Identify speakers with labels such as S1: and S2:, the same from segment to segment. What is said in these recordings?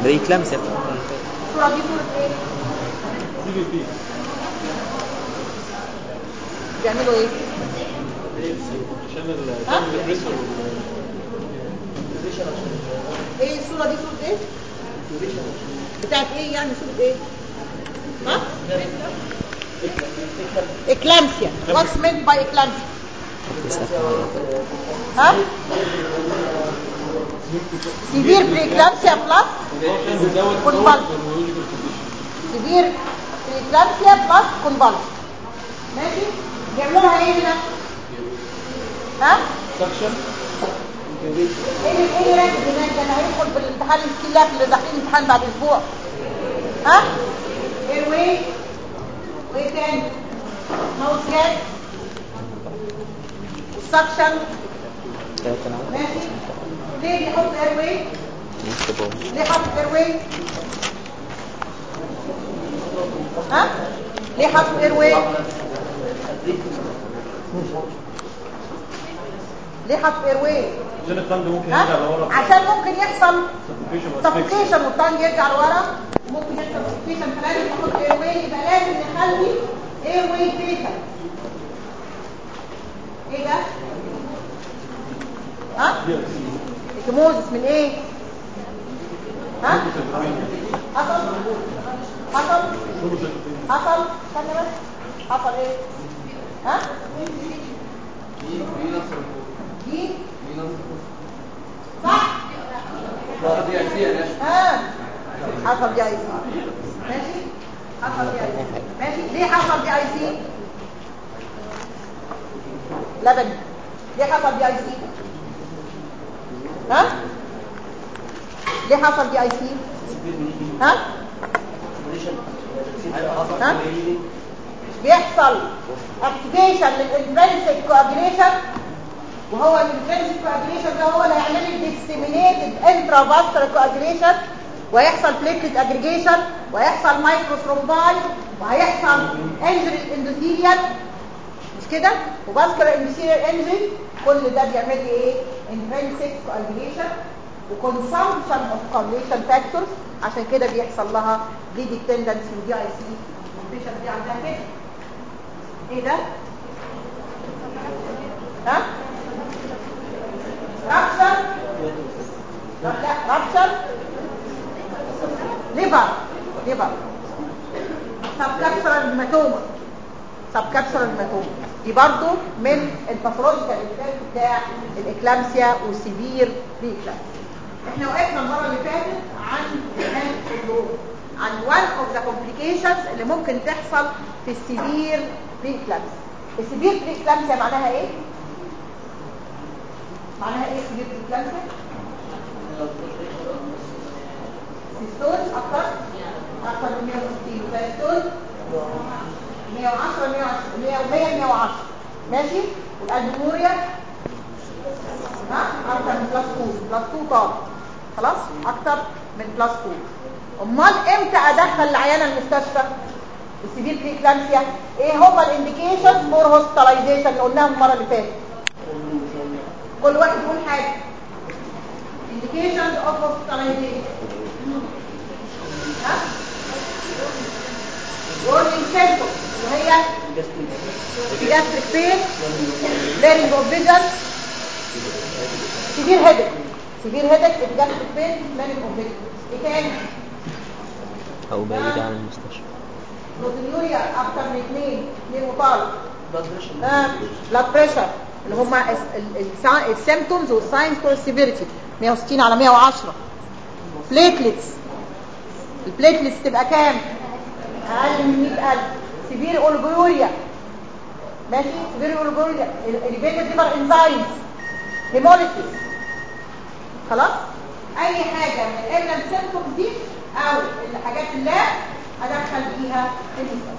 S1: بريكلامسيا
S2: الصورة دي صورة ايه؟
S3: سي بي بي
S2: بيعملوا ايه؟
S3: عشان ال- عشان البريسور
S2: ايه الصورة دي صورة ايه؟ بتاعت ايه يعني صورة ايه؟ ها؟ اكلامسيا what's meant by eclampsia ها؟ severe preeclampsia plus
S3: بتزود
S2: convulsion severe preeclampsia plus convulsion ماشي؟ بيعملوها ايه هنا؟ ها؟
S3: سكشن
S2: ايه اللي ايه اللي راكب هناك ده انا هيدخل في الامتحان الكلاف اللي داخلين امتحان بعد اسبوع ها ايه وايه وايه تاني ماوس جاز والسكشن ماشي ليه بيحط اير واي ليه حاطط اير واي ها ليه حاطط اير واي ليه حاطط اير واي
S3: عشان الفند ممكن يرجع
S2: ها
S3: لورا
S2: عشان ممكن يحصل
S3: suffocation و
S2: سفوكيشن والتانج يرجع لورا ممكن يحصل سفوكيشن فلازم نحط اير واي يبقى لازم نخلي اير واي فيتال ايه ده ها اكيموزس من ايه ها حصل حصل حصل استنى بس حصل ايه ها دي صح ها حصل دي اي سي ماشي حصل دي اي سي ماشي ليه حصل دي اي سي لبن ليه حصل دي اي سي ها ليه حصل دي اي سي ها ها بيحصل اكتيفيشن للانترنسيك كواجيليشن وهو الانترنسيك كواجيليشن ده هو اللي هيعمل لي ديسيمينيتد انترافاسكولار كواجيليشن وهيحصل بليتلت اجريجيشن وهيحصل مايكرو ثرومباي وهيحصل انجري اندوثيليال مش كده وباسكولار اندوثيليال انجري كل ده بيعمل لي ايه انترنسيك كواجيليشن وكونسامشن اوف كواجيليشن فاكتورز عشان كده بيحصل لها بليدنج تندنسي ودي اي سي البيشنت دي عندها كده ايه ده ها رابشر لا رابشر ليفر ليفر سب كابسولار هيماتوما سب كابسولار هيماتوما دي برضو من الباثولوجيكال ايفكت بتاع الاكلامسيا والسيفير بريكلامسيا احنا وقفنا المره اللي فاتت عن الهاند سندروم عن one of the complications اللي ممكن تحصل في السيفير بريكلامسيا السيفير بريكلامسيا معناها ايه معناها ايه السيفير بريكلامسيا سيستول اكتر اكتر من 160 وفاستول 110 110 100 110 ماشي والالبوموريا ها اكتر من بلس 2 بلس 2 طالع خلاص اكتر من بلس 2 امال امتى ادخل العيانه المستشفى السيفير بريكلامسيا ايه هما الانديكيشن فور هوسبيتاليزيشن اللي قلناهم المره اللي فاتت كل واحد يقول حاجه indications of hospitalization ها warning symptoms اللي هي gastric pain flaring of vision severe headache severe headache gastric pain flaring of vision ايه تاني
S1: او بعيد عن المستشفى
S2: بروتينيوريا اكتر من اثنين اثنين وطالب اه بلاد بريشر اللي هم السيمتومز والساينز فور السيفيريتي 160 على 110 بليتلتس البليتلتس تبقى كام اقل من 100000 سيفير اولجوريا ماشي سيفير اولجوريا اليفيتد ليفر انزايمز هيموليسيس خلاص اي حاجه من الامنال سيمتومز دي او الحاجات اللاب ادخل بيها المستشفى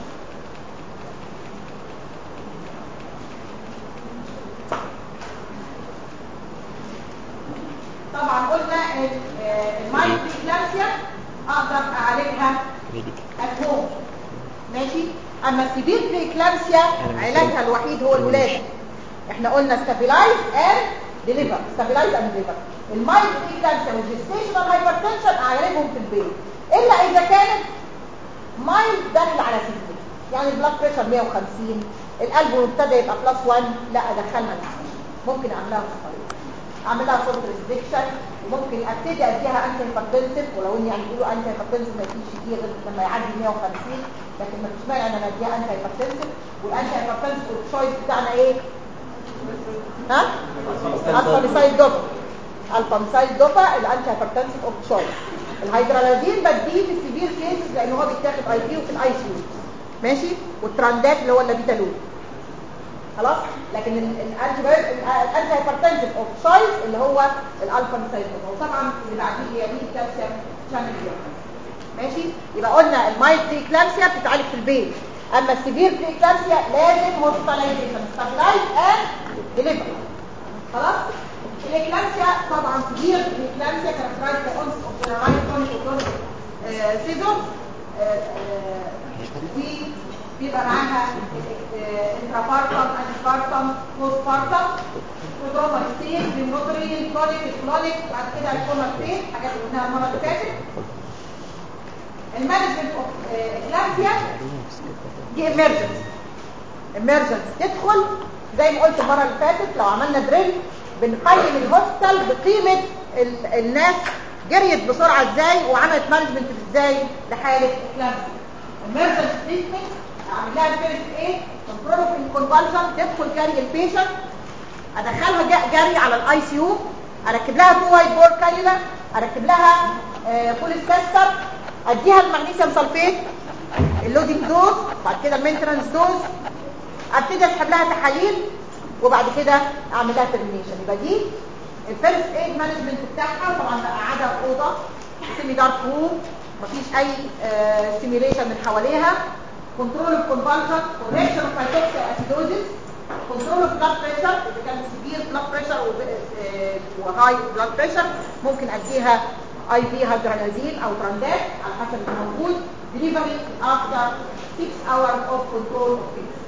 S2: طبعا قلنا المايكروكلاسيا اقدر اعالجها at home ماشي اما السيفير بريكلامسيا علاجها الوحيد هو الولاده احنا قلنا ستابيلايز اند ديليفر ستابلايز اند ديليفر المايلد بريكلامسيا والجستيشنال هايبرتنشن اعالجهم في البيت الا اذا كانت مايلد داخل على 60 يعني البلاد بريشر 150 القلب ابتدى يبقى بلس 1 لا ادخلها المستشفى ممكن اعملها في الطريق اعمل لها فورت ريستريكشن وممكن ابتدي اديها انتي هايبرتنسيف ولو اني يعني بيقولوا انتي هايبرتنسيف ما فيش دي غير لما يعدي 150 لكن ما فيش مانع ان انا اديها انتي هايبرتنسيف والانتي هايبرتنسيف الشويس بتاعنا ايه؟ ها؟ الفاميسايد دوبا الفاميسايد دوبا الانتي هايبرتنسيف اوف تشويس الهيدرالازين بديه في السيفير كيسز لان هو بيتاخد اي بي وفي الاي سي ماشي والتراندات اللي هو اللابيتالول خلاص لكن الانتي الانتي هايبرتنسيف اوف تشويس اللي هو الالفا ميثايل وطبعا اللي بعديه هي مين كالسيوم شانل ماشي يبقى قلنا المايت بريكلامسيا بتتعالج في البيت اما السيفير بريكلامسيا لازم هوسبيتاليزيشن ستابلايز اند ديليفر خلاص الاكلامسيا طبعا سيفير بريكلامسيا كاركترايز باي اونس اوف جنرالايز تونيك وتونيك سيزون وبيبقى معاها انترابارتم انترابارتم بوست بارتم بروتروما ستيج بيموتري كلونيك كلونيك بعد كده الكوما ستيج حاجات اللي قلناها المره اللي فاتت المانجمنت اوف اكلامسيا دي امرجنسي امرجنسي تدخل زي ما قلت المره اللي فاتت لو عملنا دريل بنقيم الهوستل بقيمه ال الناس جريت بسرعه ازاي وعملت مانجمنت ازاي لحاله اكلامسيا امرجنسي تريتمنت اعمل لها الفيرست ايه كنترول في الكونفالشن تدخل جري البيشنت ادخلها جري على الاي سي يو اركب لها تو وايت بور كانيولا اركب لها بوليستاستر اديها المغنيسيوم سلفيت اللودنج دوز بعد كده المينترنس دوز ابتدي اسحب لها تحاليل وبعد كده اعمل لها ترمينيشن يبقى دي الفيرست ايد مانجمنت بتاعها طبعا قاعده في اوضه سيمي دارك روم مفيش اي ستيميوليشن من حواليها كنترول الكونفالجن كوريكشن اوف مايتوكسيا اسيدوزيس كنترول اوف بلاد بريشر اذا كان سيفير بلاد بريشر وهاي بلاد بريشر ممكن اديها اي في هيدرالازين او تراندات على حسب الموجود ديليفري افتر 6 hours of control of fever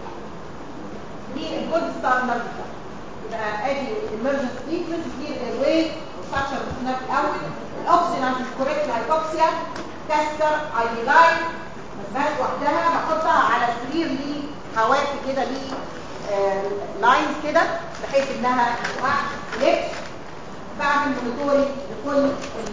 S2: دي الجولد ستاندرد يبقى ادي emergency treatment دي الايرواي والفاكشر اللي في الاول الاكسجين عشان كوريكت هايبوكسيا كاستر اي لاين ما اسمهاش وحدها بحطها على سرير ليه حواف كده ليه لاينز كده بحيث انها ما تقعش لبس بعمل مونيتورنج لكل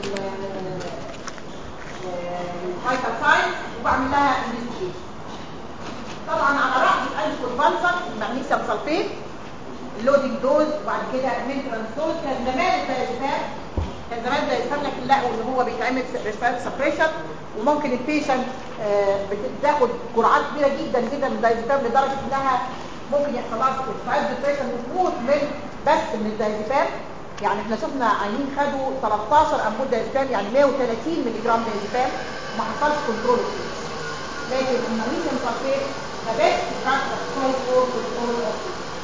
S2: الهايبر ساينس وبعمل لها انفستيجيشن طبعا على رأي الالف والفالفا المغنيسيوم سلفيت اللودنج دوز وبعد كده المينترانس دوز كان زمان الدايزفان كان زمان الدايزفان لكن لقوا ان هو بيتعمل ريسبيرت سبريشن وممكن البيشنت بتاخد جرعات كبيره جدا جدا من الدايزفان لدرجه انها ممكن يحصل لها ريسبيرت ديبريشن وتموت من بس من الدايزفان يعني احنا شفنا عينين خدوا 13 امبول دايزفان يعني 130 ملي جرام دايزفان وما حصلش كنترول فيه لكن المغنيسيوم سلفيت the best drug of choice for control of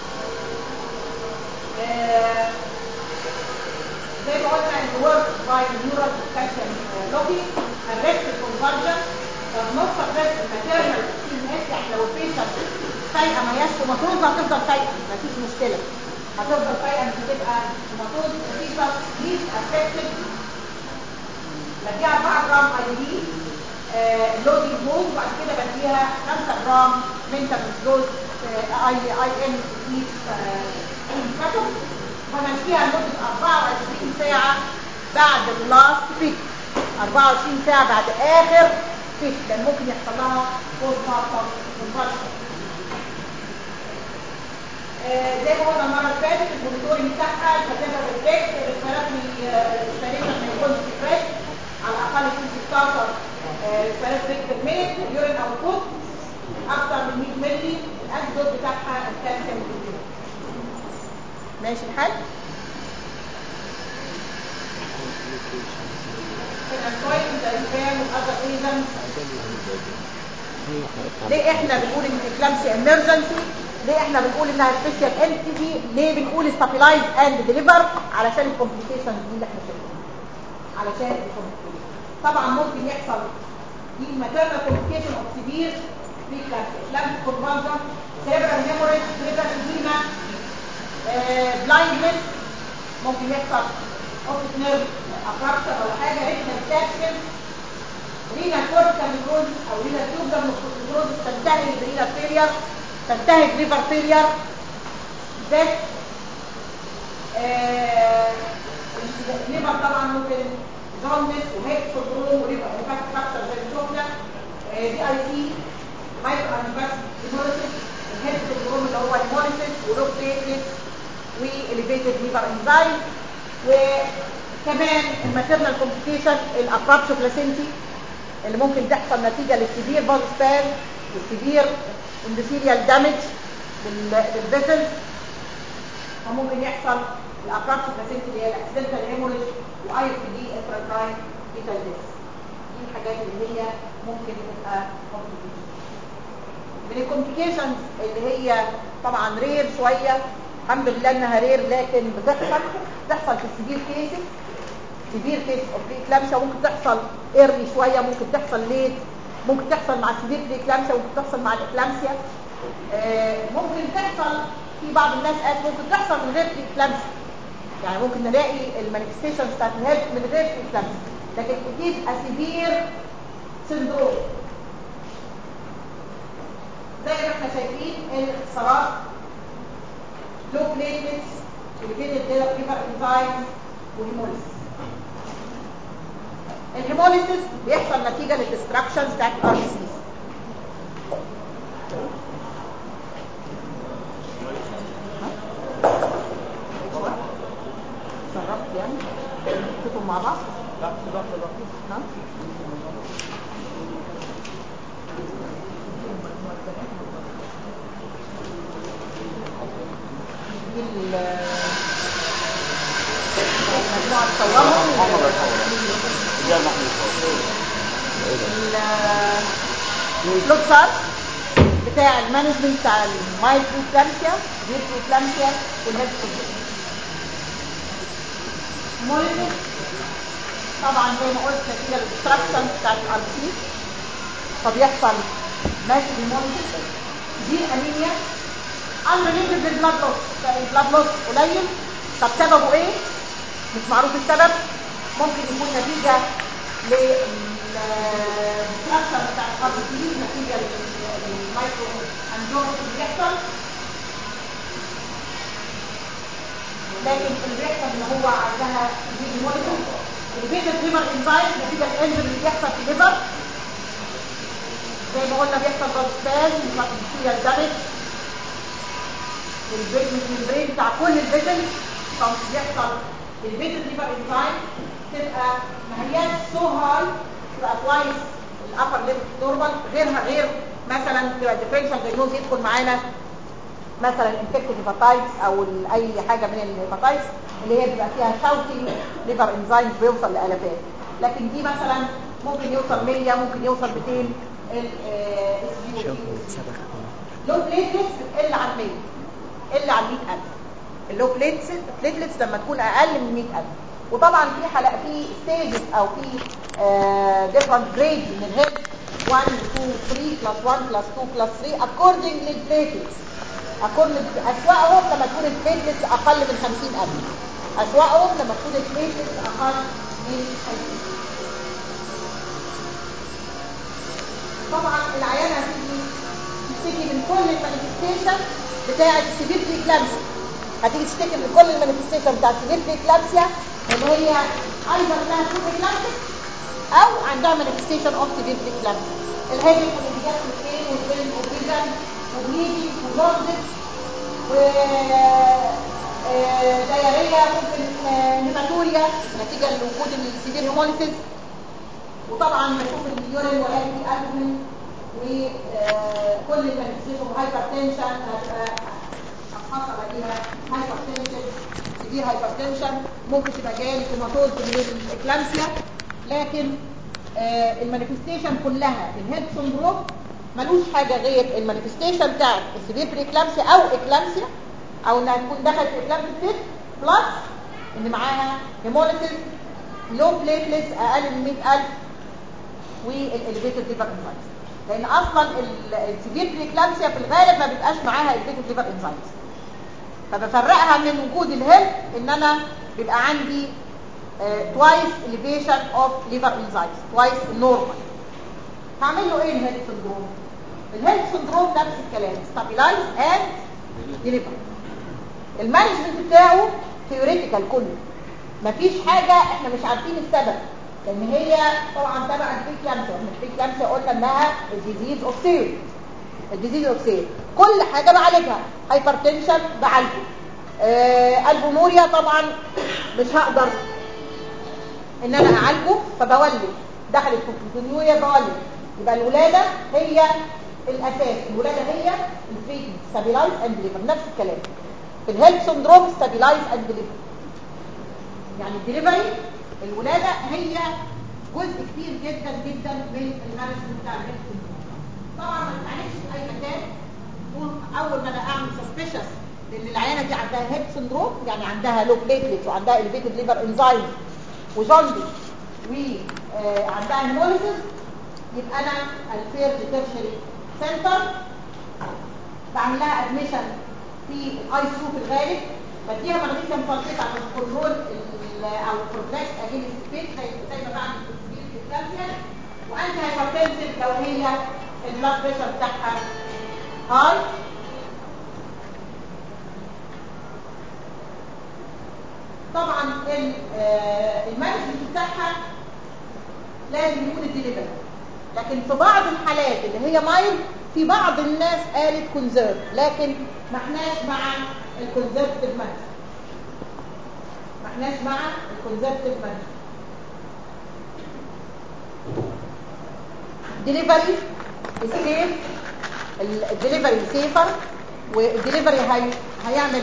S2: زي ما قلنا ان work by neural calcium lobby arrest conversion does not suppress the maternal CNS يعني لو البيشنت فايقه ما هياش كوماتوز هتفضل فايقه مفيش مشكله هتفضل فايقه مش هتبقى كوماتوز الفيتس ليس افكتد بديها 4 جرام اي دي لودنج دوز وبعد كده بديها 5 جرام مينتنس دوز اي اي ام ايش كاتب وبمشيها لمده 24 ساعه بعد اللاست فيت 24 ساعه بعد اخر فيت لان ممكن يحصل لها بوست مارتم كونفرشن زي ما قلنا المره اللي فاتت المونيتورنج بتاعها الكاتبه ريفلكت الريسبيراتوري ريسبيريشن ما يكونش فريش على الاقل 16 ثلاث ريكتر مينت اليورين اوتبوت اكتر من 100 مللي الانتيدوت بتاعها الكالسيوم بالجنيه ماشي الحال الانتوين الاسبام والاذر ريزن ليه احنا بنقول ان الاكلامسي امرجنسي ليه احنا بنقول انها سبيشال انتيتي ليه بنقول ستابلايز اند ديليفر علشان الكومبليكيشن دي اللي احنا شايفينها علشان الكومبليكيشن طبعا ممكن يحصل دي maternal complication of severe preeclampsia eclamptic convulsion cerebral hemorrhage cerebral edema blindness ممكن يحصل اوبتيك نيرف ابراكشن ولا حاجه ريتنال كابسل رينا كورتيكال نيكروز او رينا تيوبلر نيكروز تنتهي برينا فيلير تنتهي بليفر فيلير ده آه الليفر طبعا ممكن جوندس وهيك سندروم وليفر هيبات فاكتور زي ما شفنا دي اي سي مايكرو انفاس هيموليسيس الهيد سندروم اللي هو هيموليسيس ولوك بيتلس واليفيتد ليفر انزايم وكمان الماتيرنال كومبليكيشن الابرابشو بلاسنتي اللي ممكن تحصل نتيجه للسيفير باز سبان والسيفير اندوثيريال دامج للفيسل وممكن يحصل الابرابشو بلاسنتي اللي هي الاكسيدنتال هيموريج واي اف دي انتراكراين فيتال ديس دي الحاجات اللي هي ممكن تبقى complications. من الكومبليكيشنز اللي هي طبعا رير شويه الحمد لله انها رير لكن بتحصل بتحصل في السيفير كيسز سيفير كيس اوف بريكلامسيا ممكن تحصل ايرلي شويه ممكن تحصل ليت ممكن تحصل مع السيفير بريكلامسيا ممكن تحصل مع الاكلامسيا آه ممكن تحصل في بعض الناس قالت ممكن تحصل من غير بريكلامسيا يعني ممكن نلاقي المانيفستيشنز بتاعت الهيلث من غير بريكلامسيا لكن اكيد اسيفير سندروم زي ما احنا شايفين الاختصارات لو بليتلتس elevated liver enzymes وهيموليسيس الهيموليسيس بيحصل نتيجة للدستركشنز بتاعت الار بي سيز شربت يعني كنتوا مع بعض
S3: لا كده كده
S2: ها دي ال- المجموعة تصورهم الفلوت شارت بتاع المانجمنت بتاع المايكرو كلامسيا مايكرو كلامسيا والهيد مولد طبعا زي ما قلت نتيجه للدستركشن بتاع الار سي فبيحصل ماشي بالمولد دي انيميا unrelated للبلاد لوس البلاد لوس قليل طب سببه ايه مش معروف السبب ممكن يكون نتيجه للدستركشن بتاع الار سي نتيجه للمايكرو انجوم اللي بيحصل لكن اللي بيحصل ان هو عندها دي مولد البيتا ليفر انزايم نتيجه الانزيم اللي بيحصل في الليفر زي ما قلنا بيحصل ضغطان بكتيريا دامج الممبرين بتاع كل الفيتل بيحصل الفيتل ليفر انزايم تبقى ما هياش سو هاي تبقى كويس الابر ليفل نورمال غيرها غير مثلا تبقى ديفرنشال دايجنوز يدخل معانا مثلا انفكتيف هيباتايتس او ال- اي حاجه من الهيباتايتس اللي هي بيبقى فيها شاوتنج ليفر انزايمز بيوصل لالافات لكن دي مثلا ممكن يوصل 100 ممكن يوصل 200 ال اس
S1: شوف
S2: جي
S1: سبخ
S2: لو بليتلتس بتقل عن 100 قل عن 100000 اللو بليتلتس بليتلتس لما تكون اقل من 100000 وطبعا في حلقه في ستيجز او في ديفرنت جريدز من الهيد 1 2 3 بلس 1 بلس 2 بلس 3 according للبليتلتس according اسوأهم لما تكون البليتلتس اقل من 50000 اسوأهم لما تكون البليتلتس اقل من 50000 طبعا العيانه هتيجي تشتكي من كل المانيفستيشن بتاعه السيفير بريكلامسيا هتيجي تشتكي من كل المانيفستيشن بتاعه السيفير بريكلامسيا اللي هي ايضا انها سيفير بريكلامسيا او عندها مانيفستيشن اوف سيفير بريكلامسيا الهيدك والانتجاز والبين والبين والفيجن وبليدنج وجوندس و آه، دياريه ممكن آه، هيماتوريا نتيجه لوجود السيفير هيموليسيس وطبعا بشوف اليورين ولا في البومين وكل المانيفستيشن هايبر تنشن هتبقى حصل عليها هايبر تنشن سيفير هايبر تنشن ممكن تبقى جايه كوماتوز من الاكلامسيا لكن آه المانيفستيشن كلها الهيد سندروم ملوش حاجه غير المانيفستيشن بتاعت السيفير بريكلامسيا او اكلامسيا او انها تكون دخلت في اكلامسيا ست بلس ان معاها هيموليسيس لو بليتلتس اقل من 100000 والاليفيتد ليفر انزايمز لان اصلا السيفير بريكلامسيا في الغالب ما بيبقاش معاها اليفيتد ليفر انزايمز فبفرقها من وجود الهيلث ان انا بيبقى عندي توايس elevation اوف liver enzymes توايس النورمال هعمل له ايه الهيد سندروم الهيد سندروم نفس الكلام stabilize and deliver المانجمنت بتاعه ثيوريتيكال كله مفيش حاجة احنا مش عارفين السبب لان هي طبعا تبع البريكلامسيا واحنا البريكلامسيا قلنا انها الديزيز اوف سيل الديزيز اوف سيل كل حاجة بعالجها هايبرتنشن بعالجه آه البونوريا طبعا مش هقدر ان انا اعالجه فبولد دخلت في البونوريا بولد يبقى الولادة هي الاساس الولادة هي التريتمنت ستابيلايز اند ديليفر نفس الكلام في الهيلث سندروم ستابيلايز اند ديليفر يعني الدليفري الولادة هي جزء كبير جدا جدا من المانجمنت بتاع الهيلث سندروم طبعا ما بتعالجش في اي مكان اول ما انا اعمل سسبشس لان العيانه دي عندها هيب سندروم يعني عندها لو بليتلتس وعندها اليفيتد ليفر انزايم وجوندي وعندها هيموليسيس يبقى انا الفيرد تيرشري سنتر بعمل لها ادميشن في الاي سي في الغالب بديها مغنيسيوم فالسيت عشان كنترول او بروفلاكس اجينست سبيس زي زي ما بعمل في الكالسيوم وانتي هايبرتنسيف لو هي البلاد بريشر بتاعها هاي طبعا المانجمنت بتاعها لازم يكون الدليفري لكن في بعض الحالات اللي هي مايل في بعض الناس قالت كونزيرف لكن ما احناش مع الكونزرفتيف مانجمنت ما احناش مع الكونزرفتيف مانجمنت ديليفري سيف الدليفري سيفر والدليفري هي هيعمل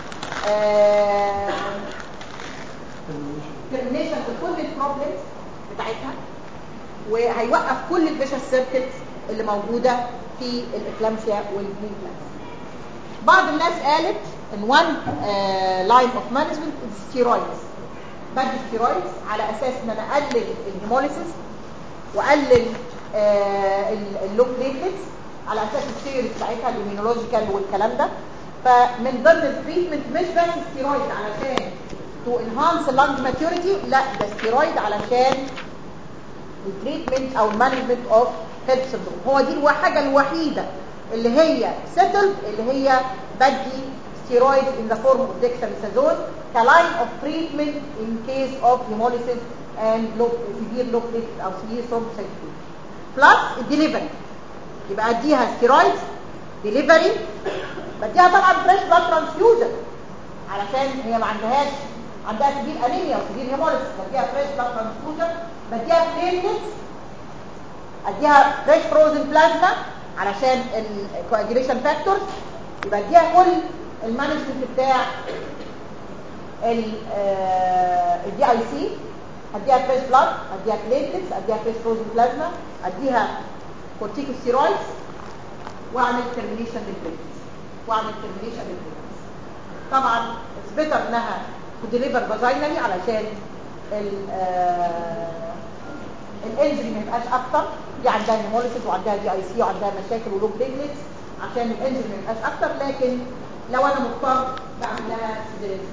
S2: ترميشن لكل البروبلمز بتاعتها وهيوقف كل الفيشر سيركتس اللي موجوده في الاكلامسيا والبريكلامسيا بعض الناس قالت ان وان لاين اوف مانجمنت ستيرويدز بدي ستيرويدز على اساس ان انا اقلل الهيموليسيس واقلل اللو بليتلتس على اساس الثيوري بتاعتها الاميونولوجيكال والكلام ده فمن ضمن التريتمنت مش بس ستيرويد علشان تو انهانس اللانج ماتيوريتي لا ده ستيرويد علشان التريتمنت او المانجمنت اوف هيلث سندروم هو دي الحاجه الوحيده اللي هي سيتلد اللي هي بدي ستيرويد in the form of dexamethasone كلاين اوف تريتمنت in case of hemolysis and low severe low platelet او severe thrombocytopenia بلس الدليفري يبقى اديها ستيرويد ديليفري بديها طبعا فريش بلاد ترانسفيوجن علشان هي ما عندهاش عندها سبيل انيميا وسبيل هيموليسيس بديها فريش بلاد ترانسفيوجن بديها بليتلتس اديها فريش فروزن بلازما علشان الكواجيليشن فاكتورز يبقى اديها كل المانجمنت بتاع الدي اي سي اديها فريش بلاد اديها بليتلتس اديها فريش فروزن بلازما اديها كورتيكوستيرويدز واعمل ترمينيشن للبليتلتس واعمل ترمينيشن للبليتلتس طبعا اثبتر انها تديليفر فاجينالي علشان الانجري ما يبقاش اكتر دي عندها هيموليسيس وعندها دي اي سي وعندها مشاكل ولو بليتلتس عشان الانجري ما يبقاش اكتر لكن لو انا مضطر بعمل لها سيزيريان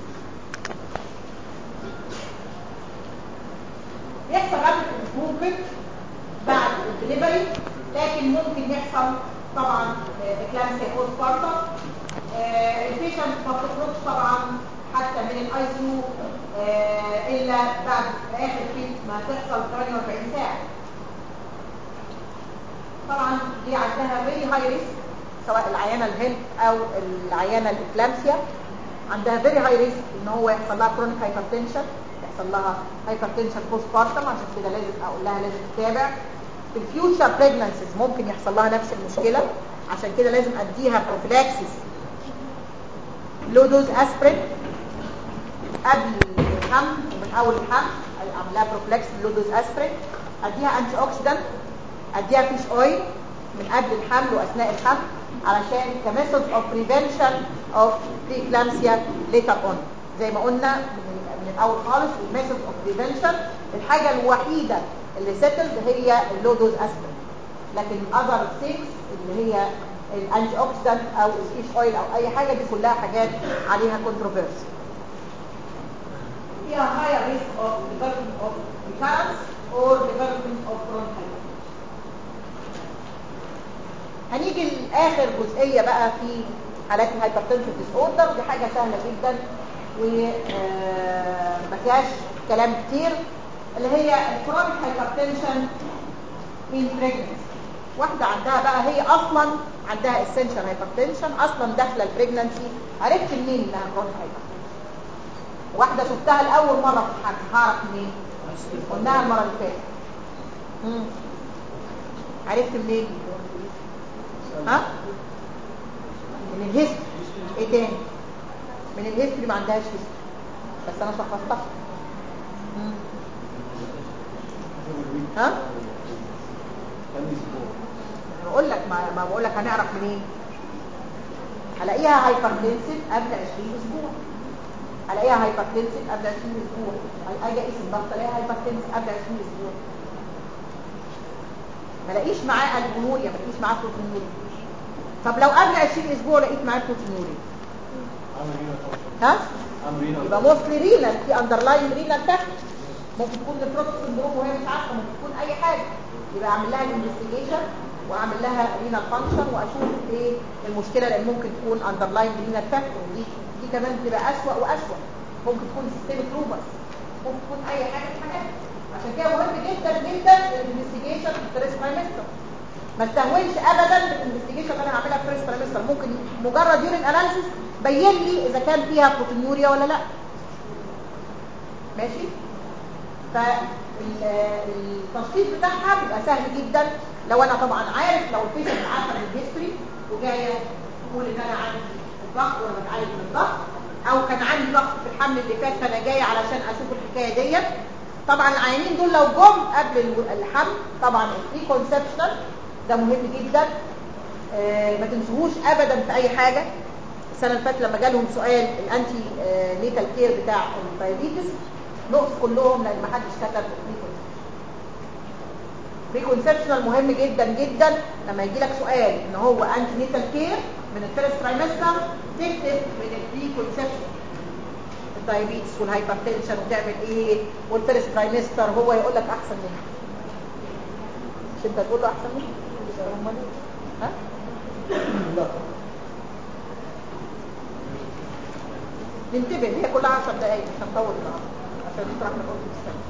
S2: يحصل رابط امبروفمنت بعد الدليفري لكن ممكن يحصل طبعا اكلامسيا بوست بارتم البيشنت ما بتخرجش طبعا حتى من الاي سي الا بعد اخر فيت ما تحصل 48 ساعه طبعا دي عندها فيري هاي ريسك سواء العيانه الهند او العيانه الاكلامسيا عندها فيري هاي ريسك ان هو يحصل لها كرونيك هايبرتنشن يحصل لها هايبرتنشن بوست بارتم عشان كده لازم اقول لها لازم تتابع في الفيوتشر بريجنانسيز ممكن يحصل لها نفس المشكله عشان كده لازم اديها بروفلاكسيس لو دوز اسبرين قبل الحمل ومن اول الحمل اعمل لها بروفلاكسيس لو دوز اسبرين اديها انتي اوكسيدنت اديها فيش اويل من قبل الحمل واثناء الحمل علشان كميثود اوف بريفنشن اوف بريكلامسيا ليتر اون زي ما قلنا من, من الاول خالص الميثود اوف بريفنشن الحاجه الوحيده اللي سيتلد هي اللو دوز اسبرين لكن الاذر ثينكس اللي هي الانتي اوكسيدنت او الفيش اويل او اي حاجه دي كلها حاجات عليها كونتروفيرسي فيها higher risk of development of recurrence or development of bronchitis هنيجي لاخر جزئيه بقى في حالات الهايبرتنسيف ديس اوردر ودي حاجه سهله جدا وما فيهاش كلام كتير اللي هي الكرونيك هايبرتنشن ان بريجننسي واحده عندها بقى هي اصلا عندها اسينشال هايبرتنشن اصلا داخله البريجننسي عرفت منين انها كرونيك هايبرتنشن واحده شفتها لاول مره في الحمل هعرف منين قلناها المره اللي فاتت مم. عرفت منين ها من الهيستوري ايه تاني من الهيستوري ما عندهاش هيستوري بس انا شخصتها مم. ها بقول لك ما, ما بقول لك هنعرف منين هلاقيها هايبرتنسيف قبل 20 اسبوع هلاقيها هايبرتنسيف قبل 20 اسبوع اجي اقيس الضغط الاقيها هايبرتنسيف قبل 20 اسبوع ما الاقيش معاه البنوريا ما الاقيش معاه بروتينوريا طب لو قبل 20 اسبوع لقيت معاه بروتينوريا ها يبقى موستلي رينال في اندرلاين رينال فاكتور ممكن تكون نفروتك سندروم وهي مش عارفه ممكن تكون اي حاجه يبقى اعمل لها الانفستيجيشن واعمل لها رينال فانكشن واشوف ايه المشكله لان ممكن تكون اندرلاين رينال فاكتور دي دي كمان بتبقى اسوأ واسوأ ممكن تكون سيستميك لوبس ممكن تكون اي حاجه في حاجات عشان كده مهم جدا جدا الانفستيجيشن في الفيرست ترايمستر ما تستهونش ابدا بالانفستيجيشن اللي انا هعملها في الفيرست ترايمستر ممكن مجرد يورين اناليسيس بين لي اذا كان فيها بروتينوريا ولا لا ماشي فالتشخيص بتاعها بيبقى سهل جدا لو انا طبعا عارف لو البيشنت عارفه من الهيستوري وجايه تقول ان انا عندي الضغط وانا بتعالج من الضغط او كان عندي ضغط في الحمل اللي فات فانا جايه علشان اشوف الحكايه ديت طبعا العيانين دول لو جم قبل الحمل طبعا البري كونسبشنال ده مهم جدا آه ما تنسوهوش ابدا في اي حاجه السنه اللي فاتت لما جالهم سؤال الانتي آه نيتال كير بتاع الدايابيتس نقص كلهم لان ما حدش كتب بري كونسبشنال مهم جدا جدا لما يجي لك سؤال ان هو انتي نيتال كير من الفيرست ترايمستر تكتب من البري كونسبشن الدايابيتس والهايبرتنشن وتعمل ايه والفيرست ترايمستر هو يقول لك احسن منك مش انت تقول له احسن منك ها لا ننتبه هي كلها 10 دقايق مش هنطول النهارده عشان نشرح لكم السنه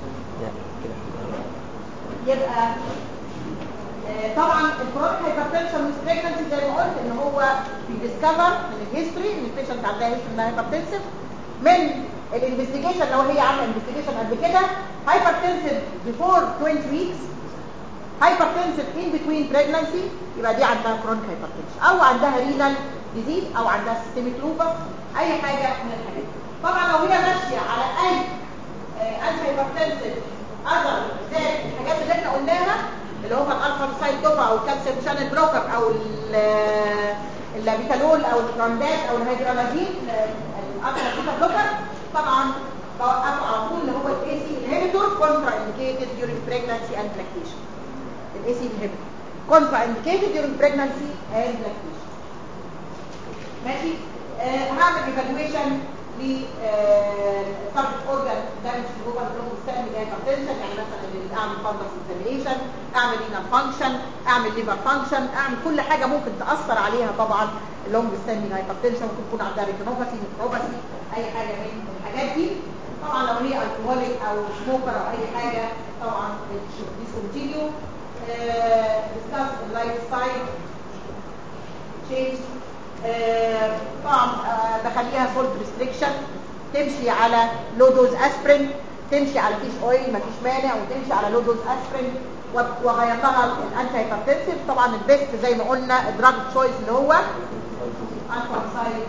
S2: يبقى آه طبعا الكرونيك هايبرتنشن مش بريجنسي زي ما قلت ان هو بيديسكفر من الهيستوري ان البيشنت عندها هيستوري انها هايبرتنسيف من الانفستيجيشن لو هي عامله انفستيجيشن قبل كده هايبرتنسيف بيفور 20 ويكس هايبرتنسيف ان بتوين بريجنسي يبقى دي عندها كرونيك هايبرتنشن او عندها رينال ديزيز او عندها سيستميك لوبس اي حاجه من الحاجات طبعا لو هي ماشيه على اي انتي هايبرتنسيف اذر زي الحاجات اللي احنا قلناها اللي هم الالفا سايد دوبا او الكالسيوم شانل بلوكر او اللابيتالول او التراندات او الهيدرالازين الالفا بيتا بلوكر طبعا بوقفه على طول اللي هو الاي سي انهبيتور كونترا انديكيتد during pregnancy and lactation الاي سي انهبيتور كونترا انديكيتد during pregnancy and lactation ماشي آه هعمل ايفالويشن ل سبجكت اورجان دامج في جوه البلوك الثاني ده هايبرتنشن يعني مثلا اعمل فانجس انفلاميشن اعمل رينال فانكشن اعمل ليفر فانكشن اعمل كل حاجه ممكن تاثر عليها طبعا اللونج ستاندنج هايبرتنشن ممكن يكون عندها ريتينوباثي نيتروباثي اي حاجه من الحاجات دي طبعا لو هي الكحوليك او سموكر او اي حاجه طبعا ديسكونتينيو ديسكاس اللايف ستايل تشينج طبعا بخليها سولت ريستريكشن تمشي على لو دوز اسبرين تمشي على فيش اويل مفيش مانع وتمشي على لو دوز اسبرين وغير لها الانتي هايبرتنسيف طبعا البيست زي ما قلنا الدراج تشويس اللي هو الفا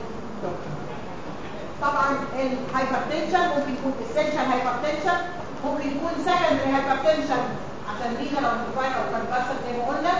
S2: طبعا الهايبرتنشن ممكن يكون اسينشال هايبرتنشن ممكن يكون سكندري هايبرتنشن عشان رينال او انفاين او كارباسل زي ما قلنا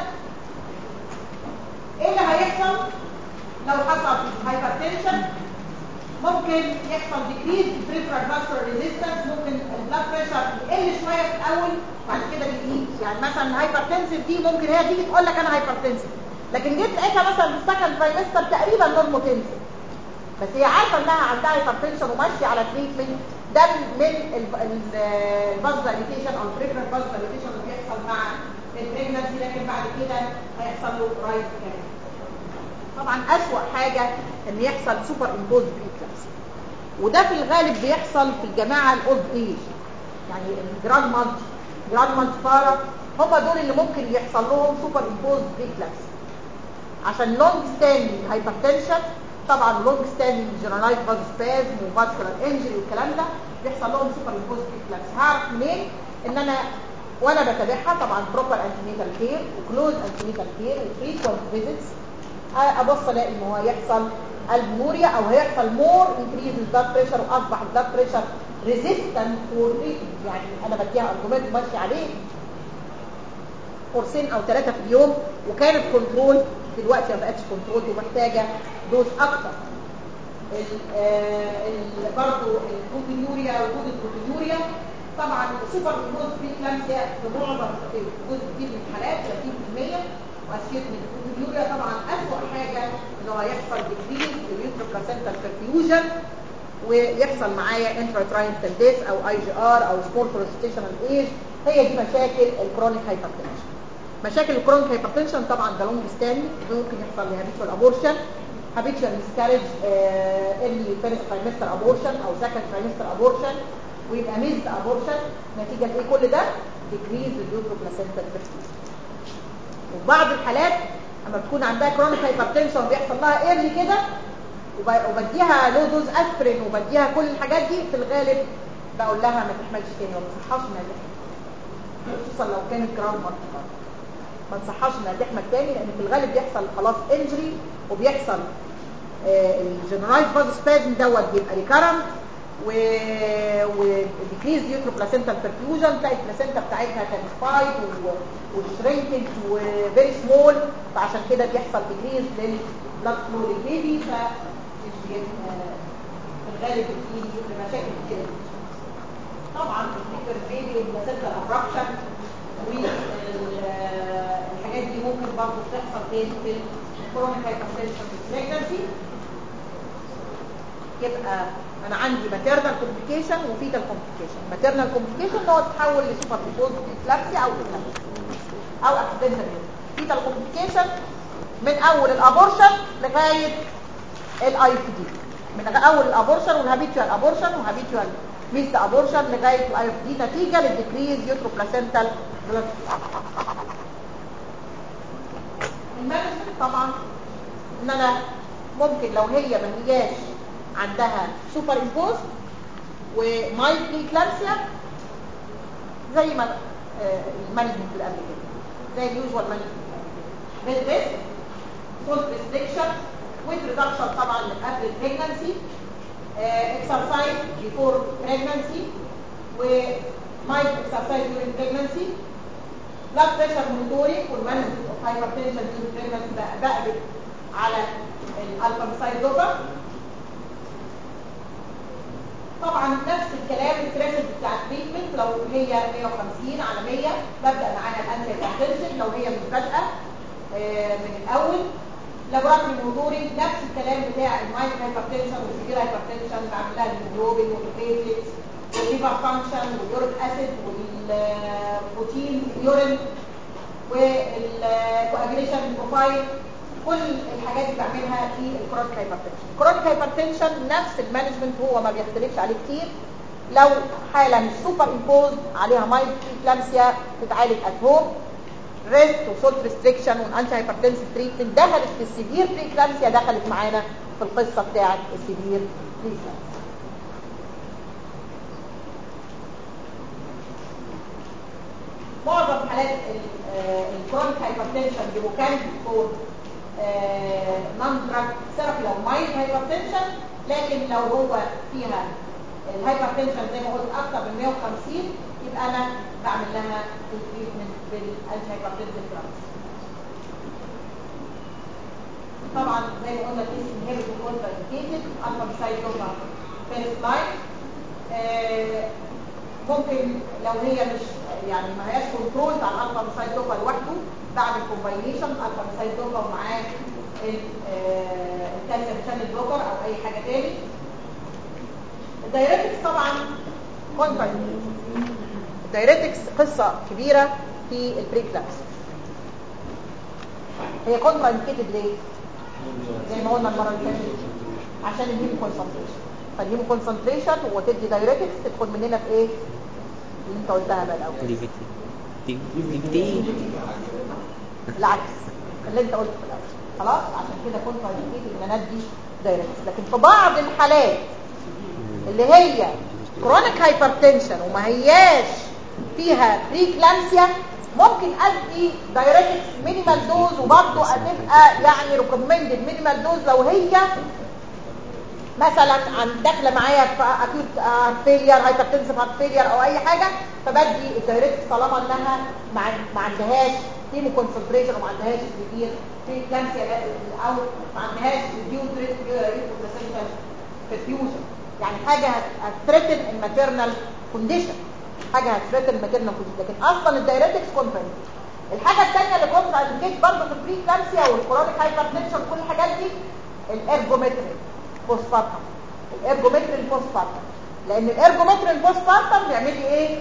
S2: ايه اللي هيحصل لو حصل هايبرتنشن ممكن يحصل ديكريز بريفرال فاسكولار ريزيستنس ممكن البلاد بريشر يقل شويه في الاول بعد كده بيزيد يعني مثلا الهايبرتنسيف دي ممكن هي تيجي تقول لك انا هايبرتنسيف لكن جيت لقيتها مثلا في السكند ترايمستر تقريبا نورموتنسيف بس هي عارفه انها عندها هايبرتنشن وماشيه على تريتمنت ده من الباز دايليتيشن او البريفرال باز دايليتيشن اللي بيحصل مع البريجنسي لكن بعد كده هيحصل له رايت كمان طبعا اسوأ حاجة ان يحصل سوبر امبوز بريكلاس وده في الغالب بيحصل في الجماعة الاولد ايج يعني الجراند مانت جراند مانت فارا هم دول اللي ممكن يحصل لهم سوبر امبوز بريكلاس عشان لونج ستاندنج هايبرتنشن طبعا لونج ستاندنج جنرالايز باز سبازم وفاسكولار انجري والكلام ده بيحصل لهم سوبر امبوز بريكلاس هعرف منين ان انا وانا بتابعها طبعا بروبر انتينيتال كير وكلوز انتينيتال كير وفريكوينت فيزيتس ابص الاقي ان هو يحصل البوريا او هيحصل مور انكريز البلاد بريشر واصبح البلاد بريشر ريزيستنت فور يعني انا بديها ارجومنت ماشي عليه قرصين او ثلاثه في اليوم وكانت كنترول دلوقتي ما بقتش كنترول ومحتاجه دوز اكتر برضه البروتينيوريا وجود البروتينيوريا طبعا سوبر امبوز بريكلامسيا في معظم جزء كبير من الحالات 30% واسيوت من البروتينيوريا طبعا اسوء حاجه ان هو يحصل ديكريز اليوترو بلاسنتال perfusion ويحصل معايا انتراتراينتال ديس او اي جي ار او سمول بروستيشنال ايج هي دي مشاكل الكرونيك هايبرتنشن مشاكل الكرونيك هايبرتنشن طبعا ده لونج ستاند ممكن يحصل لي هابيتوال ابورشن هابيتوال مسكارج ايرلي فيرست ترايمستر ابورشن او سكند ترايمستر ابورشن ويبقى ميزد ابورشن نتيجه ايه كل ده ديكريز اليوترو بلاسنتال perfusion وفي بعض الحالات اما بتكون عندها كرونيك هايبرتنشن بيحصل لها ايرلي كده وبديها لو دوز اسبرين وبديها كل الحاجات دي في الغالب بقول لها ما تحملش تاني وما تصحاش انها تحمل خصوصا لو كانت جراند ماركت ما تصحاش انها تحمل تاني لان في الغالب بيحصل خلاص انجري وبيحصل آه الجنرالايز باز سبازم دوت بيبقى ريكارنت و وديكريز يوترو بلاسنتال perfusion تلاقي البلاسنتا بتاعتها كان سبايد وشرينكج وفيري سمول فعشان كده بيحصل ديكريز للبلاد فلو للبيبي ف في الغالب بتيجي لمشاكل كتير طبعا الفكر البيبي والبلاسنتا ابراكشن والحاجات دي ممكن برضه تحصل تاني في الكرونيك هايبرتنشن بريجنسي يبقى انا عندي ماتيرنال كومبليكيشن وفيتال كومبليكيشن ماتيرنال كومبليكيشن هو تتحول لسوبر ديبوز كلابسي او كلابسي او اكسيدنتال فيتال كومبليكيشن من اول الابورشن لغايه الاي بي دي من اول الابورشن والهابيتوال ابورشن وهابيتوال ميست ابورشن لغايه الاي بي دي نتيجه للديكريز يوترو بلاسنتال بلاد المانجمنت طبعا ان انا ممكن لو هي ما هياش عندها سوبر امبوز ومايلد بريكلامسيا زي ما آه المانجمنت اللي قبل كده زي اليوجوال مانجمنت اللي قبل كده بالريسك سولت ريستريكشن with reduction طبعا من قبل البريجنسي اكسرسايز بيفور بريجنسي ومايلد اكسرسايز during pregnancy blood pressure monitoring والمانجمنت اوف hypertension during pregnancy بقلب على الالفا دوبر طبعا نفس الكلام الثريشولد بتاع التريتمنت لو هي 150 على 100 ببدا معاها الانتي هايبرتنشن لو هي مش بادئه من الاول لابوراتوري مونيتورنج نفس الكلام بتاع المايند هايبرتنشن والسيفير هايبرتنشن بعمل لها الهيموجلوبين والبليتلتس والليفر فانكشن واليوريك اسيد والبروتين في اليورين والكواجريشن بروفايل كل الحاجات دي بعملها في الكرونيك هايبرتنشن الكرونيك هايبرتنشن نفس المانجمنت هو ما بيختلفش عليه كتير لو حاله مش سوبر امبوز عليها مايلد بريكلامسيا تتعالج ات هوم ريست وسولت ريستريكشن والانتي هايبرتنسيف تريتمنت دخلت في السيفير بريكلامسيا دخلت معانا في القصه بتاعه السيفير بريكلامسيا معظم حالات الكرونيك هايبرتنشن بيبقوا كان فور نون دراج ثيرابي لو مايلد هايبرتنشن لكن لو هو فيها الهايبرتنشن زي ما قلت اكتر من 150 يبقى انا بعمل لها التريتمنت بالانتي هايبرتنسيف دراجز طبعا زي ما قلنا الاس انهبيتور كونترا انديكيتد الفا بسايد دوبا فيرست لاين ممكن لو هي مش يعني ما هياش كنترول على الالفا بسايد دوبا لوحده بعمل كومباينيشن الفا بسايد دوبا ومعاه الكالسيوم شانل بلوكر او اي حاجه تاني الدايريتكس طبعا كونترا الدايريتكس قصه كبيره في البريكلابس هي كونترا انديكيتد ليه زي ما قلنا المره اللي فاتت عشان الهيمو كونسنتريشن فالهيمو كونسنتريشن وتدي دايريتكس تدخل مننا في ايه اللي انت قلتها بقى الاول
S1: دي في تي دي في تي
S2: العكس اللي انت قلته في الاول خلاص عشان كده كنت انديكيتد ان انا ادي دايريتكس لكن في بعض الحالات اللي هي كرونيك هايبرتنشن وما هياش فيها بريكلامسيا ممكن ادي دايريتكس مينيمال دوز وبرضه هتبقى يعني ريكومندد مينيمال دوز لو هي مثلا عن داخله معايا في اكيوت فيلير هايبرتنسيف هارت فيلير او اي حاجه فبدي الدايركت طالما انها ما عن- ما عندهاش هيمو كونسنتريشن وما عندهاش سيفير في كلامسيا او ما عندهاش ريديوز ريسبتور perfusion يعني حاجه هتثريتن الماتيرنال كونديشن حاجه هتثريتن الماتيرنال كونديشن لكن اصلا الدايركتكس كونترا الحاجه الثانيه اللي كونترا انديكيت برضه في البري كلامسيا والكرونيك هايبرتنشن كل الحاجات دي الارجومتري بوستبارتم الارجومتري البوستبارتم لان الارجومتري البوستبارتم بيعمل لي ايه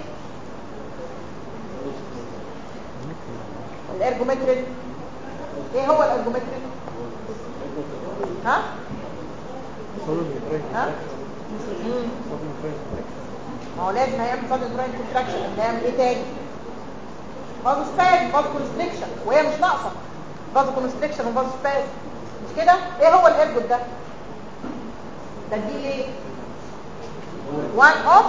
S2: الارجومتري ايه هو الارجومتري ها ها مم. ما هو لازم هيعمل صدر براين كونتراكشن هيعمل ايه تاني فازو سباز فازو كونستريكشن وهي مش ناقصه فازو كونستريكشن وفازو سباز مش كده ايه هو الارجوت ده ده دي ليه one of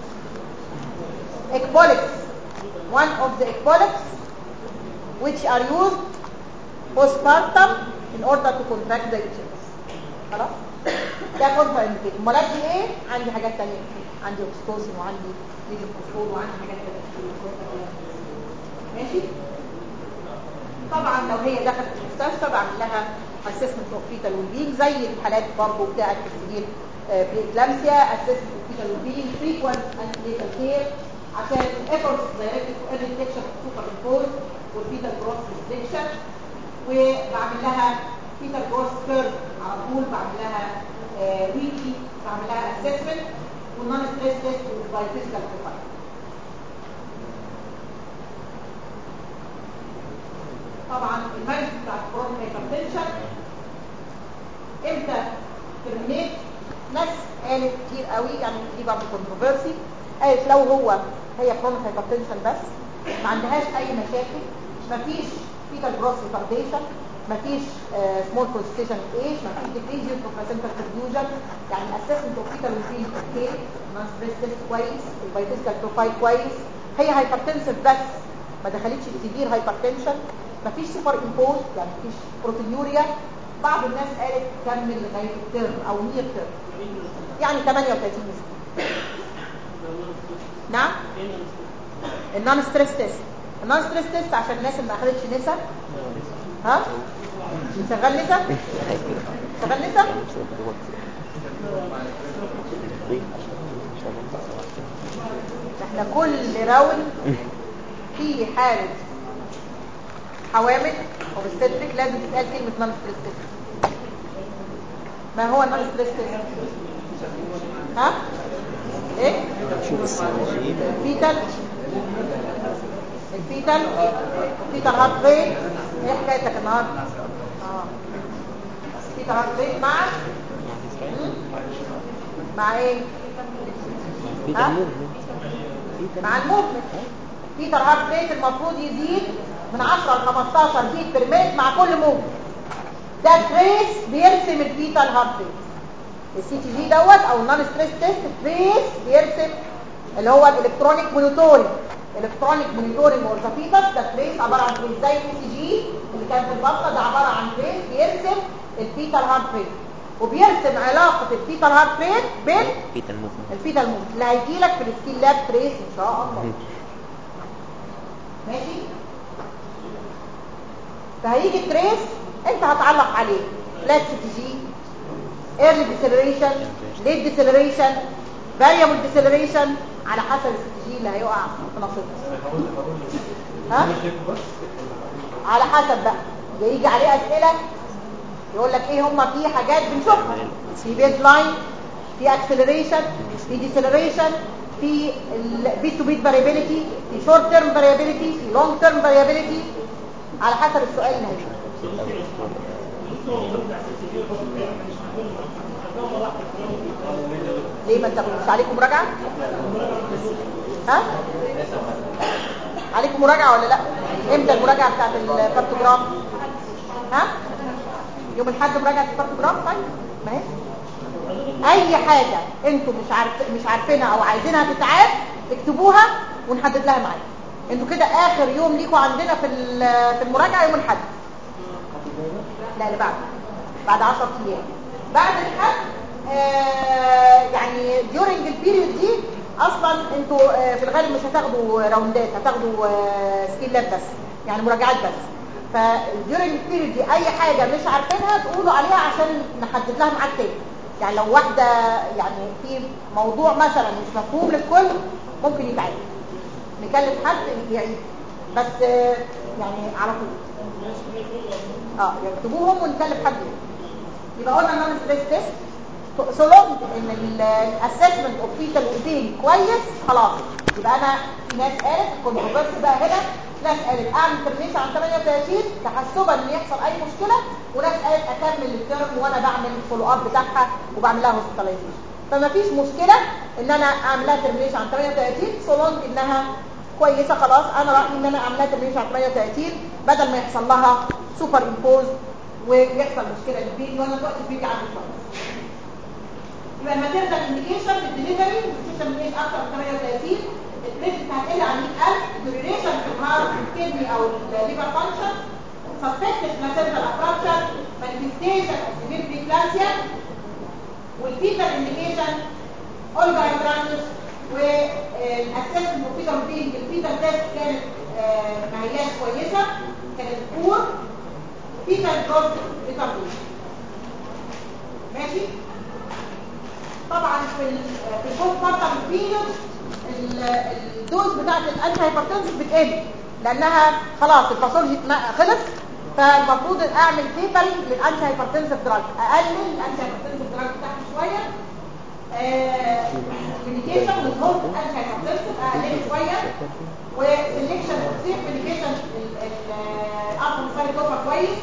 S2: ecbolics one of the ecbolics which are used postpartum in order to contract the uterus خلاص ده كونترا انديكيت امال ادي ايه عندي حاجات تانية كتير عندي اوكسيتوسين وعندي ميزوبروستول وعندي حاجات تانية كتير ماشي طبعا لو هي دخلت المستشفى بعمل لها اسسمنت اوف فيتال ويل زي الحالات برضه بتاعت السجين بريكلامسيا اسسمنت اوف فيتال ويل فريكوينت انتينيتال كير عشان efforts directed to early detection of superimpose والفيتال جروث ريستريكشن وبعمل لها فيتال جروث كيرف على طول بعمل لها ويكلي بعمل لها اسسمنت والنون ستريس تيست باي فيزيكال بروفايل طبعا المانج بتاع الكرونيك هايبرتنشن امتى ترمينيت ناس قالت كتير قوي يعني دي برضه كونتروفيرسي قالت لو هو هي كرونيك هايبرتنشن بس ما عندهاش اي مشاكل مفيش فيتال جروث ريتارديشن مفيش سمول بروستيشن ايج مفيش ديكريز في بلاسنتا برفيوجن يعني الاسسمنت اوف فيتال وفيل اوكي نون ستريس تيست كويس البايفيزيكال بروفايل كويس هي هايبرتنسيف بس ما دخلتش السيفير هايبرتنشن مفيش سوبر امبوز يعني مفيش بروتينيوريا بعض الناس قالت كمل لغايه الترم او نير ترم يعني 38 اسبوع نعم النون ستريس تيست النون ستريس تيست عشان الناس اللي ما اخدتش نسا ها شغال نسا شغال نسا احنا كل راوند في حاله حوامل وبالستريك لازم تتقال كلمه نون ستريس تيست ما هو النون ستريس تيست ها ايه الفيتال الفيتال الفيتال هارت ريت ايه حكايتك النهارده اه الفيتال هارت ريت مع مم؟ مع ايه ها؟ مع الموفمنت الفيتال هارت ريت المفروض يزيد من 10 ل 15 بيت بير مينت مع كل موفمنت ده تريس بيرسم الفيتال هارت ريت السي تي جي دوت او النون ستريس تيست تريس بيرسم اللي هو الالكترونيك مونيتورنج الكترونيك مونيتورنج اورثوبيتس ده تريس عباره عن تريس زي السي تي جي اللي كان في البطنه ده عباره عن تريس بيرسم الفيتال هارت ريت وبيرسم علاقه الفيتال هارت ريت بين
S1: فيتال موفمنت
S2: الفيتال موفمنت اللي هيجي لك في السكين لاب تريس ان شاء الله ماشي فهيجي التريس انت هتعلق عليه فلات سي تي جي ايرلي ديسلريشن ليت ديسلريشن فاريبل ديسلريشن على حسب السي تي جي اللي هيقع في نصيبك ها على حسب بقى ده يجي عليه اسئله يقول لك ايه هما في حاجات بنشوفها في بيز لاين في اكسلريشن في ديسلريشن في البيت تو بيت فاريبيليتي في شورت تيرم فاريبيليتي في لونج تيرم فاريبيليتي على حسب السؤال اللي هيجي ليه ما تاخدوش مش عليكم مراجعه ها عليكم مراجعه ولا لا امتى المراجعه بتاعت الكارتوجراف ها يوم الاحد مراجعه الكارتوجراف طيب ما هي اي حاجه انتوا مش عارف مش عارفينها او عايزينها تتعاد اكتبوها ونحدد لها ميعاد انتوا كده اخر يوم ليكوا عندنا في ال- في المراجعه يوم الاحد لا اللي بعد بعد 10 ايام بعد الحد آه يعني during البيريود دي اصلا انتوا آه في الغالب مش هتاخدوا راوندات هتاخدوا آه سكيل لاب بس يعني مراجعات بس ف during البيريود دي اي حاجه مش عارفينها تقولوا عليها عشان نحدد لها ميعاد تاني يعني لو واحده يعني في موضوع مثلا مش مفهوم للكل ممكن يتعاد نكلم حد يعيد بس آه يعني على طول اه يكتبوهم ونكلم حد يبقى قلنا نعمل ستريس تيست سولونج ان الاسسمنت اوف فيتال ويلبينج كويس خلاص يبقى انا في ناس قالت الكونتروفيرسي بقى هنا ناس قالت اعمل ترميشن عن 38 تحسبا ان يحصل اي مشكله وناس قالت اكمل الترم وانا بعمل الفولو اب بتاعها وبعمل لها هوسبيتاليزيشن فما فيش مشكله ان انا اعمل لها ترميشن عن 38 سولونج انها كويسه خلاص انا رايي ان انا اعمل لها ترميشن عن 38 بدل ما يحصل لها سوبر امبوز ويحصل مشكله للبيبي وانا دلوقتي البيبي عنده كويس يبقى الماتيرنال انديكيشن للدليفري السيستم من اكثر من 38 البريد هتقل عن 100000 ديوريشن في الهارت كدني او الليفر فانكشن suspected maternal abruption manifestation of severe preeclampsia والفيتال انديكيشن اولجا هيدرانس والاسسمنت اوف فيتال بينج الفيتال تيست كانت آه، ما هياش كويسه كانت بور فيتال جروث فيتال ماشي طبعا في ال في البوست بارتم بيريود الدوز بتاعت الانتي هايبرتنسف بتقل لانها خلاص الباثولوجي خلص فالمفروض اعمل تيبل للانتي هايبرتنسف دراج اقلل الانتي هايبرتنسف دراج بتاعتي شويه ميديكيشن والهولد انتي هايبرتنسف اقلل شويه وسلكشن سيف ميديكيشن الارض سايد دوبا كويس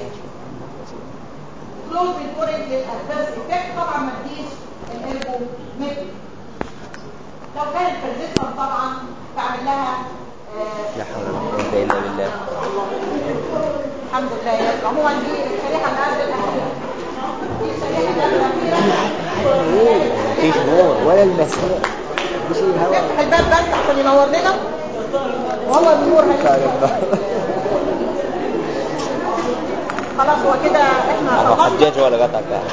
S2: كلوز ريبورنج للادفيرس افكت طبعا ما تديش الاربو ميدي لو كانت بريزيستنت طبعا بعمل لها آه،
S1: لا حول ولا قوة إلا بالله
S2: الحمد لله عموما دي الشريحه اللي قبل الاخيره دي الشريحه اللي قبل الاخيره
S1: مفيش نور ولا المساء مفيش الهواء
S2: نفتح الباب بس عشان ينور لنا وهو النور هيفتح خلاص هو كده احنا
S1: أبو
S2: خلصنا
S1: حجاج ولا قطع كان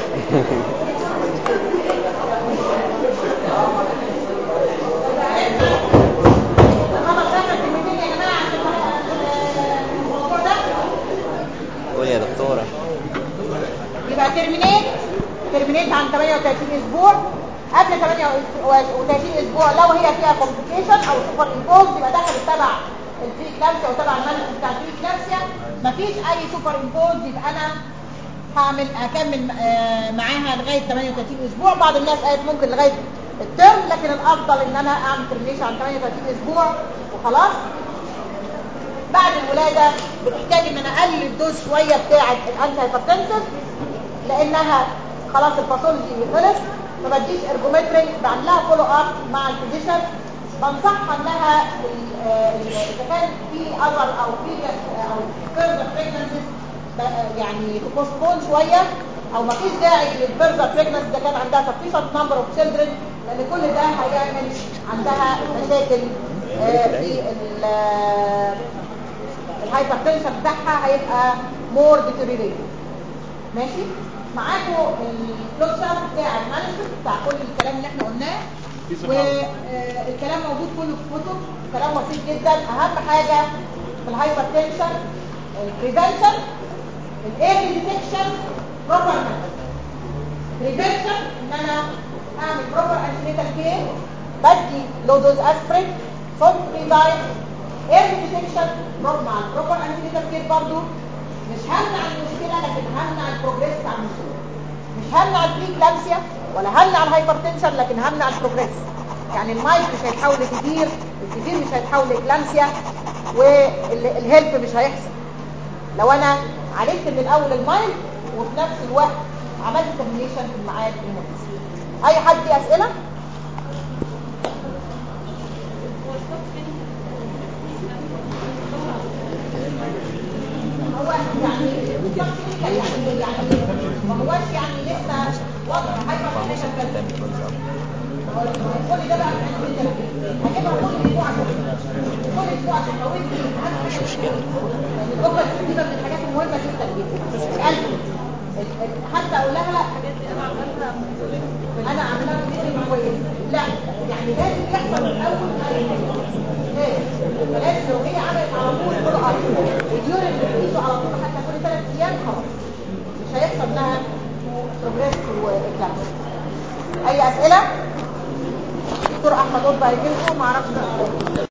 S2: خلاص اخر كلمتين يا جماعه عشان الموضوع ده
S1: قول يا دكتورة
S2: يبقى ترمينيت ترمينيت عن 38 اسبوع قبل 38 اسبوع لو هي فيها كومبليكيشن او سوبر امبوز يبقى داخل تبع البري كلامسيا وتبع المانجمنت بتاع البري كلامسيا مفيش اي سوبر امبوز يبقى انا هعمل اكمل آه، معاها لغايه 38 اسبوع بعض الناس قالت ممكن لغايه الترم لكن الافضل ان انا اعمل ترميشن عن 38 اسبوع وخلاص بعد الولادة بتحتاج ان انا اقلل الدوز شوية بتاعة الانتي هايبرتنسف لانها خلاص الباثولوجي خلص ما بديش ارجومترين بعمل لها فولو اب مع الفيزيشن بنصحها انها ال- آه، ال- اذا كان في اذر او بريفيس او فيرذر بريجنسيز يعني تبوستبون شوية او ما فيش داعي للفيرذر بريجنسي ده كان عندها sufficient number of children لان كل ده هيعمل عندها مشاكل آه، في ال- آه، الهايبرتنشن بتاعها هيبقى مور ديتيريوريتد ماشي معاكم الفلوت شارت بتاع المانجمنت بتاع كل الكلام اللي احنا قلناه والكلام موجود كله في كتب كلام بسيط جدا اهم حاجه في الهايبرتنشن البريفنشن الايرلي ديتكشن بروبر بريفنشن ان انا اعمل بروبر انتينيتال كير بدي لو دوز اسبرين صوت فري دايت ايرلي ديتكشن مع البروبر انتينيتال كير برضو مش همنع المشكله لكن همنع البروجريس بتاع المشكله مش همنع البري كلامسيا ولا همنع الهايبرتنشن لكن همنع البروجريس يعني المايك مش هيتحول لكتير الكتير مش هيتحول لكلامسيا والهيلب مش هيحصل لو انا عالجت من الاول المايك وفي نفس الوقت عملت ترميشن في الميعاد المناسب اي حد فيه اسئله هو يعني يعني يعني ما هوش يعني لسه وضع هايبر كل ده بقى هجيبها كل اسبوع كل اسبوع عشان اقول مش
S1: مشكلة.
S2: يعني الأوبرا دي من الحاجات المهمه جدا جدا القلب ال- ال- حتى اقول لها انا عاملها كتير كويس لا يعني لازم يحصل من اول حاجه لازم فلازم لو هي عملت على طول قرعه اليورين بتقيسه على طول حتى كل ثلاث ايام خلاص مش هيحصل لها بروجريس والكلام اي اسئله دكتور احمد قطب هيجي لكم معرفش